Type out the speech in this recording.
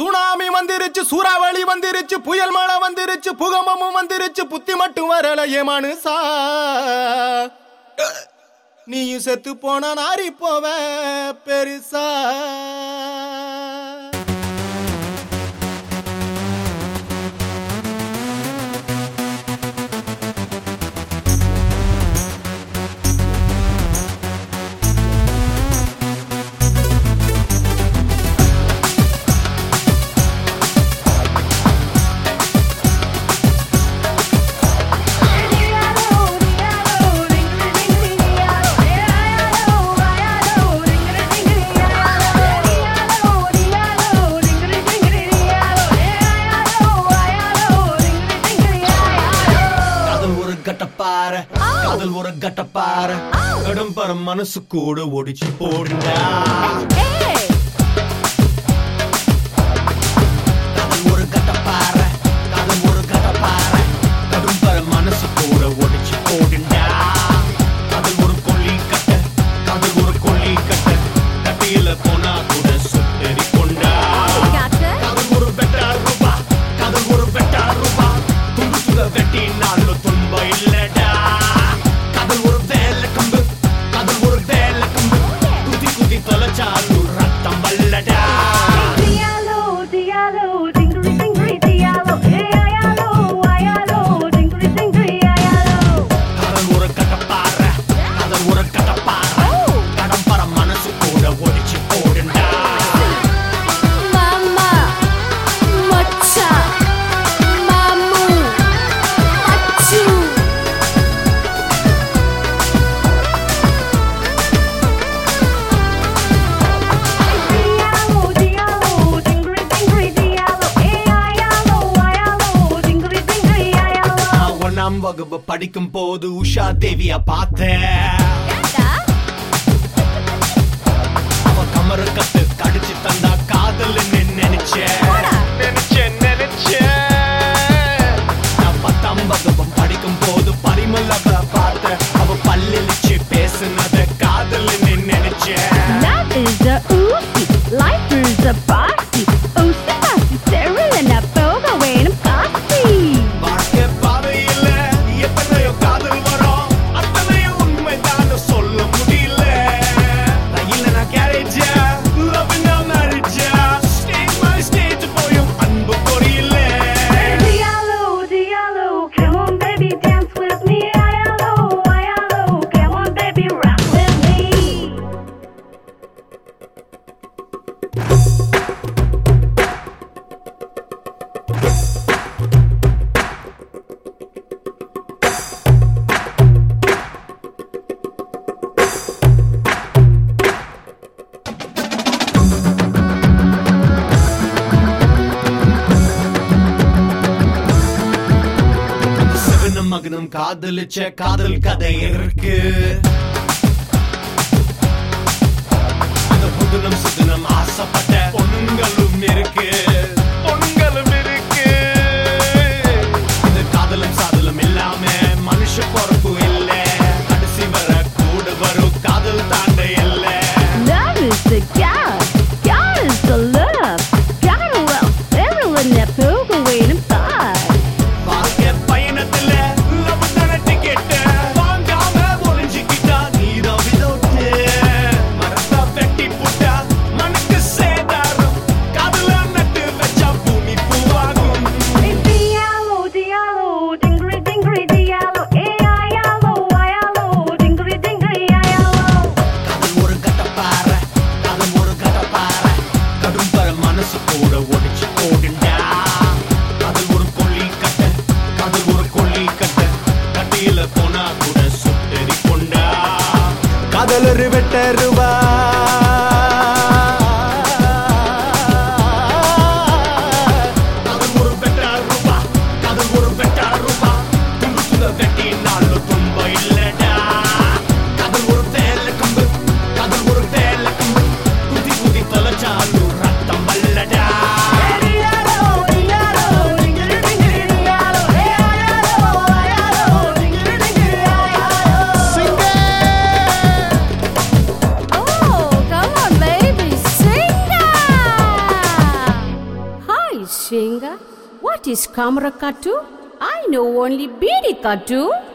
Tsunami வந்துருச்சு சூறாவளி வந்துருச்சு புயல் மழை வந்துருச்சு புகம்பமும் வந்துருச்சு புத்தி மட்டும் வரல ஏமானுசா நீயும் செத்து போன நாரி போவ பெருசா காதல் ஒரு கட்டப்பார காதல் ஒரு கட்டப்பார கடும் பர மனசு கூட ஒடிச்சு போடுண்டா காதல் ஒரு கட்டப்பார காதல் ஒரு கட்டப்பார கடும் பர மனசு கூட ஒடிச்சு போடுண்டா காதல் ஒரு கொல்லி கட்ட காதல் ஒரு கொல்லி கட்ட கட்டியில போனா கூட சுட்டறி கொண்டா காதல் ஒரு வெட்டா ரூபா காதல் ஒரு வெட்டா ரூபா துண்டு துண்ட வெட்டி நாளும் துன்பம் இல்லடா காதல் ஒரு வேலை கம்பு காதல் ஒரு வேலை கம்பு குதி குதி தொலைச்சாலும் ரத்தம் வல்லடா காதல் ஒரு கட்டப்பாற காதல் ஒரு கட்டப்பாற கடம்பர மனசு கூட ஒடிச்சு போடுண்டா நான் ஒண்ணாம் வகுப்பு படிக்கும் போது உஷா தேவிய பார்த்தேன் அவ கமரு கட்டு கடிச்சு தந்தா காதல் நினைச்சேன் நினைச்சேன் நினைச்சேன் நான் பத்தாம் வகுப்பம் படிக்கும் போது பரிமல் அவ பார்த்தேன் அவ பல்லிச்சு பேசுனத காதல் நினைச்சேன் Life is a bossy, oh, sassy, Sarah, and a boga, wait, I'm bossy. வாழ்க்கை பாதையில எத்தனையோ காதல் வரும் அத்தனையும் உண்மைதான் சொல்ல முடியல ரயில்ல நான் கேரேஜ் லவ் நான் மேரேஜ் ஸ்டேஜ் பை ஸ்டேஜ் போயும் அன்பு புரியல Diallo, Diallo, come on, baby, dance with me. Diallo, Diallo, come on, baby, rock with me. சிவனும் மகனும் காதலிச்ச காதல் கதை இருக்கு அந்த புதுனம் சுதுனம் ஆசைப்பட்ட பொண்களும் இருக்கு பொண்களும் இருக்கு இந்த காதலும் சாதலும் இல்லாம மனுஷ பொறுப்பு இல்ல கடைசி வர கூட வரும் காதல் தாண்ட இல்ல Love is the God, God is the love. God will never let that boga, wait, I'm bossy. வாழ்க்கை பயணத்துல லவ் தான டிக்கெட் வாங்காம ஒளிஞ்சுக்கிட்டா நீதான் விதோட்டு மரத்தா வெட்டி புட்டா மனுக்கு சேதாரம் காதுல நட்டு வச்சா பூமி பூவாகும் Diallo, Diallo, dingri, dingri, Diallo, A-I-Allo, I-Allo, dingri, dingri, I-Allo. காதல் ஒரு கட்டப்பாற காதல் ஒரு கட்டப்பாற கடும் பர மனசு கூட ஒடிச்சு போடுண்டா காதல் ஒரு கொல்லி கட்ட காதல் ஒரு கொல்லி கட்ட கட்டியில போனா கூட சுட்டெரி கொண்டா காதல் ஒரு வெட்டருவா காதல் ஒரு வெட்டா ரூபா காதல் ஒரு வெட்டா ரூபா துண்டு துண்ட வெட்டி நாளும் துன்பம் இல்லடா காதல் ஒரு வேலை கம்பு காதல் ஒரு வேலை கம்பு குதி குதி தொலைச்சாலும் ரத்தம் வல்லடா Diallo, Diallo, singer? What is camera katu? I know only Bidi katu.